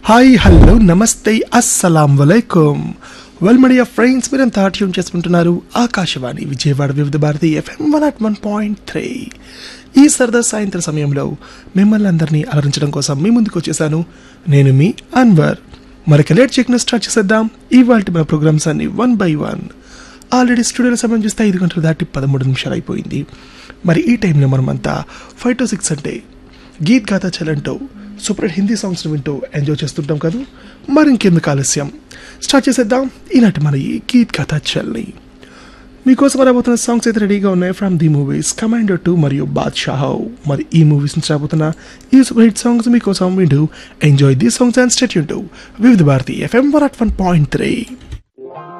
hi hello నమస్తే అస్సలాం వలైకుం వెల్ మీడియా ఫ్రెండ్స్ మీరంతా ట్యూన్ చేసుకుంటున్నారు Akashvani Vijayawada Vividh Bharati FM one at one point three ఈ సరదా సాయంత్రం సమయంలో మిమ్మల్ని అందరినీ అలరించడం కోసం మీ ముందుకు వచ్చేసాను నేను మీ అన్వర్ మరొక లేట్ చెక్ను స్టార్ట్ చేసేద్దాం ఇవాళ మన ప్రోగ్రామ్స్ అన్ని వన్ బై వన్ ఆల్రెడీ స్టూడియోలో సమయం చూస్తే ఐదు గంటలు దాటి పదమూడు నిమిషాలు అయిపోయింది మరి ఈ టైంలో మనమంతా ఫైవ్ టు సిక్స్ అంటే గీత్ గాథా చలంటూ సూపర్ హిట్ హిందీ సాంగ్స్ని వింటూ ఎంజాయ్ చేస్తుంటాం కదా మరి ఇంకెందుకు ఆలస్యం స్టార్ట్ చేసేద్దాం ఈనాటి మన ఈ గీత్ గాథా చల్ని మీకోసం రాబోతున్న సాంగ్స్ అయితే రెడీగా ఉన్నాయి from the movies Commander two మరియు బాద్షాహో మరి ఈ మూవీస్ నుంచి రాబోతున్న ఈ సూపర్ హిట్ సాంగ్స్ మీకోసం వింటూ enjoy the songs and stay tuned to Vividh Bharati FM one at one point three